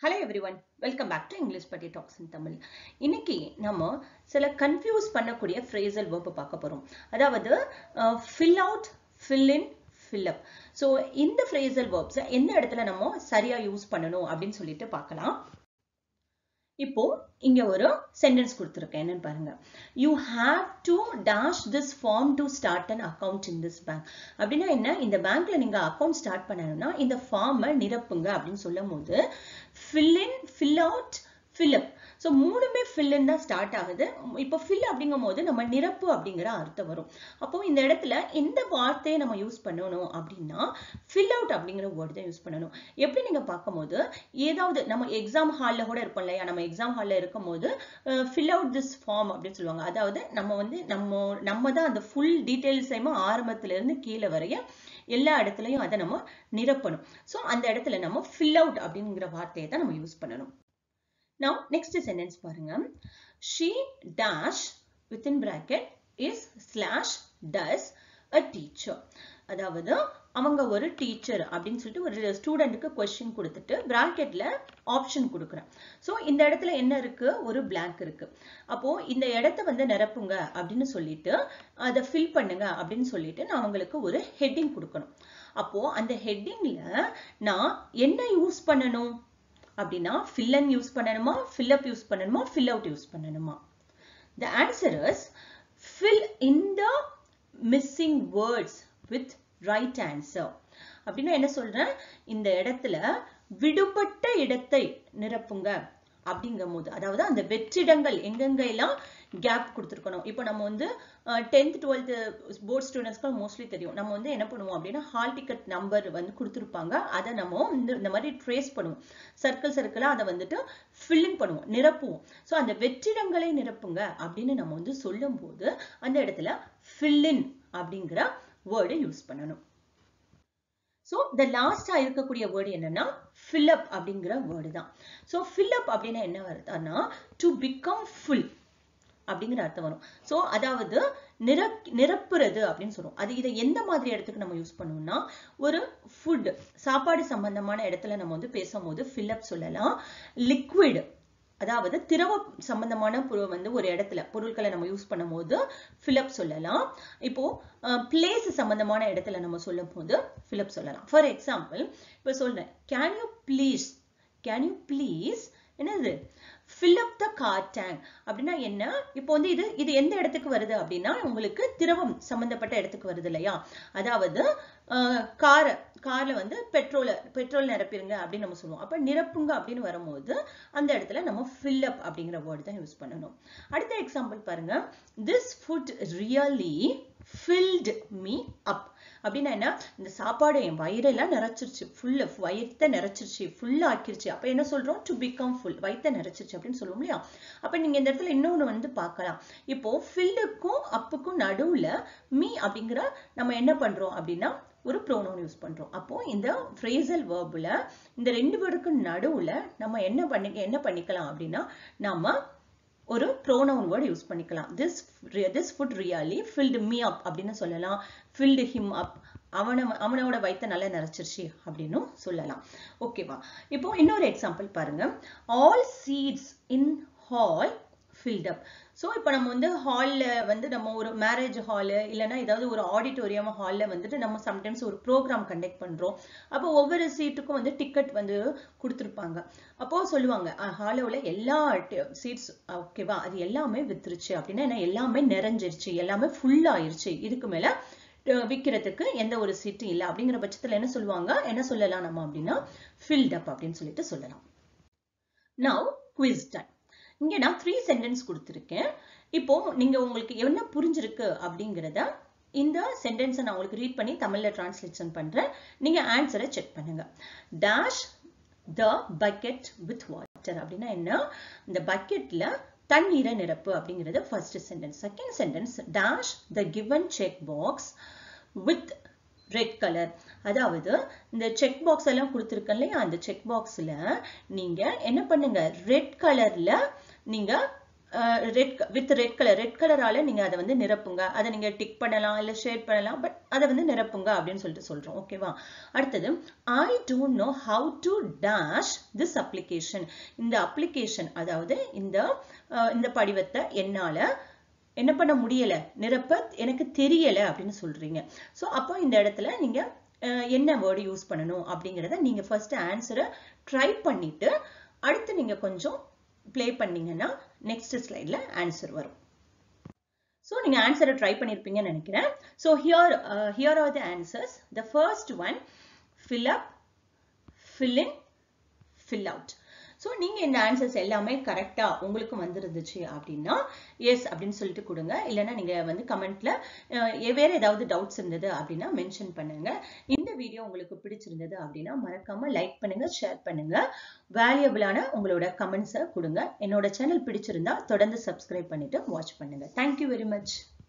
Hello everyone welcome back to English buddy talks in Tamil இன்னைக்கு நம்ம சில confuse பண்ணக்கூடிய ஃப்ரேசல் வேர்ப்பு பார்க்க போகிறோம் அதாவது fill out fill in fill up so இந்த ஃப்ரேசல் வேர்ப்ஸை எந்த இடத்துல நம்ம சரியாக யூஸ் பண்ணணும் அப்படின்னு சொல்லிட்டு பார்க்கலாம் இப்போ இங்க ஒரு சென்டென்ஸ் கொடுத்துருக்கேன் என்னன்னு பாருங்க you have to dash this form to start an account in this bank அப்படின்னா என்ன இந்த பேங்க்ல நீங்க அக்கௌண்ட் ஸ்டார்ட் பண்ணணும்னா இந்த ஃபார்மை நிரப்புங்க அப்படின்னு சொல்லும் போது fill in fill out fill up so மூணுமே ஃபில்லுன்னு தான் ஸ்டார்ட் ஆகுது இப்போ ஃபில் அப்படிங்கும் போது நம்ம நிரப்பு அப்படிங்கிற அர்த்தம் வரும் அப்போ இந்த இடத்துல எந்த வார்த்தையை நம்ம யூஸ் பண்ணணும் அப்படின்னா ஃபில் அவுட் அப்படிங்கிற வேர்டு தான் யூஸ் பண்ணணும் எப்படி நீங்க பார்க்கும்போது ஏதாவது நம்ம எக்ஸாம் ஹாலில் கூட இருப்போம் இல்லையா நம்ம எக்ஸாம் ஹாலில் இருக்கும் போது ஃபில் அவுட் திஸ் ஃபார்ம் அப்படின்னு சொல்லுவாங்க அதாவது நம்ம வந்து நம்ம நம்ம தான் அந்த ஃபுல் டீட்டெயில்ஸையுமே ஆரம்பத்துல இருந்து கீழே வரைய எல்லா இடத்துலையும் அதை நம்ம நிரப்பணும் ஸோ அந்த இடத்துல நம்ம ஃபில் அவுட் அப்படிங்கிற வார்த்தையை தான் நம்ம யூஸ் பண்ணணும் Now, next sentence பாருங்க. She dash within bracket is slash does a teacher. அதாவது அவங்க ஒரு டீச்சர் அப்படின்னு சொல்லிட்டு ஒரு ஸ்டூடெண்ட்டுக்கு கொஸ்டின் கொடுத்துட்டு பிராக்கெட்ல ஆப்ஷன் கொடுக்குறேன் ஸோ இந்த இடத்துல என்ன இருக்கு ஒரு பிளாங்க் இருக்கு அப்போ இந்த இடத்த வந்து நிரப்புங்க அப்படின்னு சொல்லிட்டு அதை ஃபில் பண்ணுங்க அப்படின்னு சொல்லிட்டு நான் அவங்களுக்கு ஒரு ஹெட்டிங் கொடுக்கணும் அப்போ அந்த ஹெட்டிங்ல நான் என்ன யூஸ் பண்ணணும் அப்படின்னா fill in யூஸ் பண்ணணுமா fill up யூஸ் பண்ணணுமா fill out யூஸ் பண்ணணுமா the answer is fill in the missing words with right answer அப்படின்னா என்ன சொல்றேன் இந்த இடத்துல விடுபட்ட இடத்தை நிரப்புங்க அப்படிங்கும் போது அதாவது அந்த வெற்றிடங்கள் எங்கெங்க எல்லாம் கேப் கொடுத்துருக்கணும் இப்போ நம்ம வந்து டென்த் டுவெல்த் போர்ட் ஸ்டூடெண்ட்ஸ்க்கு மோஸ்ட்லி தெரியும் நம்ம வந்து என்ன பண்ணுவோம் அப்படின்னா ஹால் டிக்கெட் நம்பர் வந்து கொடுத்துருப்பாங்க அதை நம்ம இந்த இந்த மாதிரி ட்ரேஸ் பண்ணுவோம் சர்க்கிள் சர்க்கிளாக அதை வந்துட்டு ஃபில்லிங் பண்ணுவோம் நிரப்புவோம் ஸோ அந்த வெற்றிடங்களை நிரப்புங்க அப்படின்னு நம்ம வந்து சொல்லும் போது அந்த இடத்துல ஃபில்லின் அப்படிங்கிற வேர்டை யூஸ் பண்ணணும் ஸோ இந்த லாஸ்டா இருக்கக்கூடிய வேர்டு என்னன்னா ஃபில்அப் அப்படிங்கிற வேர்டு தான் ஸோ ஃபில்அப் அப்படின்னா என்ன வருதுன்னா டு பிகம் ஃபுல் அப்படிங்கிற அர்த்தம் வரும் ஸோ அதாவது நிர நிரப்புறது அப்படின்னு சொல்லுவோம் அது இதை எந்த மாதிரி இடத்துக்கு நம்ம யூஸ் பண்ணுவோம்னா ஒரு ஃபுட் சாப்பாடு சம்பந்தமான இடத்துல நம்ம வந்து பேசும்போது ஃபில்அப் சொல்லலாம் லிக்விட் அதாவது திரவ சம்பந்தமான வந்து ஒரு இடத்துல பொருட்களை நம்ம யூஸ் பண்ணும்போது ஃபில்அப் சொல்லலாம் இப்போ பிளேஸ் சம்பந்தமான இடத்துல நம்ம சொல்லும் போது ஃபில்அப் சொல்லலாம் ஃபார் எக்ஸாம்பிள் இப்போ சொல்றேன் can you please can you please என்னது fill up the car tank அப்படின்னா என்ன இப்போ வந்து இது இது எந்த இடத்துக்கு வருது அப்படின்னா உங்களுக்கு திரவம் சம்பந்தப்பட்ட இடத்துக்கு வருது இல்லையா அதாவது கார் கார்ல வந்து பெட்ரோல பெட்ரோல் நிரப்பிருங்க அப்படின்னு நம்ம சொல்லுவோம் அப்ப நிரப்புங்க அப்படின்னு வரும்போது அந்த இடத்துல நம்ம fill up அப்படிங்கிற வேர்டு தான் யூஸ் பண்ணணும் அடுத்த எக்ஸாம்பிள் பாருங்க this food really filled me up அப்படின்னா என்ன இந்த சாப்பாடு என் வயிறெல்லாம் நிறைச்சிருச்சு ஃபுல்லு வயிற்ற நிறைச்சிருச்சு ஃபுல் ஆக்கிருச்சு அப்ப என்ன சொல்றோம் டு பிகம் ஃபுல் வயிற்ற நிறைச்சிருச்சு அப்படின்னு சொல்லுவோம் இல்லையா அப்ப நீங்க இந்த இடத்துல இன்னொன்னு வந்து பார்க்கலாம் இப்போ ஃபில்லுக்கும் அப்புக்கும் நடுவுல மீ அப்படிங்கிற நம்ம என்ன பண்றோம் அப்படின்னா ஒரு ப்ரோனவுன் யூஸ் பண்றோம் அப்போ இந்த ஃப்ரேசல் வேர்புல இந்த ரெண்டு பேருக்கு நடுவுல நம்ம என்ன பண்ணி என்ன பண்ணிக்கலாம் அப்படின்னா நம்ம ஒரு ப்ரோனவுன் வேர்டு யூஸ் பண்ணிக்கலாம் this this food really filled me up அப்படின்னு சொல்லலாம் ஃபில்டு ஹிம் அப் அவனை அவனோட வயிற்ற நல்லா நிறைச்சிருச்சு அப்படின்னு சொல்லலாம் ஓகேவா இப்போ இன்னொரு எக்ஸாம்பிள் பாருங்க all seats in hall filled up so இப்போ நம்ம வந்து ஹாலில் வந்து நம்ம ஒரு மேரேஜ் ஹாலு இல்லைன்னா ஏதாவது ஒரு ஆடிட்டோரியம் ஹாலில் வந்துட்டு நம்ம சம்டைம்ஸ் ஒரு ப்ரோக்ராம் கண்டக்ட் பண்ணுறோம் அப்போ ஒவ்வொரு சீட்டுக்கும் வந்து டிக்கெட் வந்து கொடுத்துருப்பாங்க அப்போ சொல்லுவாங்க ஹாலில் உள்ள எல்லா சீட்ஸ் ஓகேவா அது எல்லாமே வித்துருச்சு அப்படின்னா என்ன எல்லாமே நிறைஞ்சிருச்சு எல்லாமே ஃபுல் ஆயிருச்சு இதுக்கு மேலே விற்கிறதுக்கு எந்த ஒரு சீட்டும் இல்லை அப்படிங்கிற பட்சத்தில் என்ன சொல்லுவாங்க என்ன சொல்லலாம் நம்ம அப்படின்னா ஃபில்ட் அப் அப்படின்னு சொல்லிட்டு சொல்லலாம் நவ் குவிஸ் டைம் இங்க நான் த்ரீ சென்டென்ஸ் கொடுத்துருக்கேன் இப்போ நீங்க உங்களுக்கு என்ன புரிஞ்சிருக்கு அப்படிங்கிறத இந்த சென்டென்ஸை நான் உங்களுக்கு ரீட் பண்ணி தமிழ்ல டிரான்ஸ்லேஷன் பண்றேன் நீங்க ஆன்சரை செக் பண்ணுங்க dash the bucket with water அப்படின்னா என்ன இந்த பக்கெட்ல தண்ணீரை நிரப்பு அப்படிங்கிறது first sentence second sentence dash the given check box with red colour அதாவது இந்த செக் பாக்ஸ் எல்லாம் கொடுத்துருக்கேன் இல்லையா அந்த செக் பாக்ஸ்ல நீங்க என்ன பண்ணுங்க ரெட் கலர்ல நீங்க red with red colour red கலரால நீங்க அதை வந்து நிரப்புங்க அதை நீங்க டிக் பண்ணலாம் இல்ல ஷேட் பண்ணலாம் பட் அதை வந்து நிரப்புங்க அப்படின்னு சொல்லிட்டு சொல்றோம் ஓகேவா அடுத்தது I don't know how to dash this application இந்த அப்ளிகேஷன் அதாவது இந்த இந்த படிவத்தை என்னால என்ன பண்ண முடியல நிரப்ப எனக்கு தெரியல அப்படின்னு சொல்றீங்க ஸோ அப்போ இந்த இடத்துல நீங்க என்ன வேர்டு யூஸ் பண்ணணும் அப்படிங்கிறத நீங்க ஃபர்ஸ்ட் ஆன்சரை ட்ரை பண்ணிட்டு அடுத்து நீங்க கொஞ்சம் ப்ளே பண்ணீங்கன்னா நெக்ஸ்ட் ஸ்லைட்ல ஆன்சர் வரும் ஸோ நீங்க ஆன்சரை ட்ரை பண்ணியிருப்பீங்கன்னு நினைக்கிறேன் so here here are the answers the first one fill up fill in fill out so நீங்கள் இந்த ஆன்சர்ஸ் எல்லாமே கரெக்டாக உங்களுக்கு வந்துருந்துச்சு அப்படின்னா எஸ் அப்படின்னு சொல்லிட்டு கொடுங்க இல்லைன்னா நீங்கள் வந்து கமெண்ட்ல வேறு ஏதாவது டவுட்ஸ் இருந்தது அப்படின்னா மென்ஷன் பண்ணுங்க இந்த வீடியோ உங்களுக்கு பிடிச்சிருந்தது அப்படின்னா மறக்காம லைக் பண்ணுங்க ஷேர் பண்ணுங்க வேல்யூபிளான உங்களோட கமெண்ட்ஸை கொடுங்க என்னோட சேனல் பிடிச்சிருந்தா தொடர்ந்து சப்ஸ்கிரைப் பண்ணிட்டு வாட்ச் பண்ணுங்க தேங்க்யூ வெரி மச்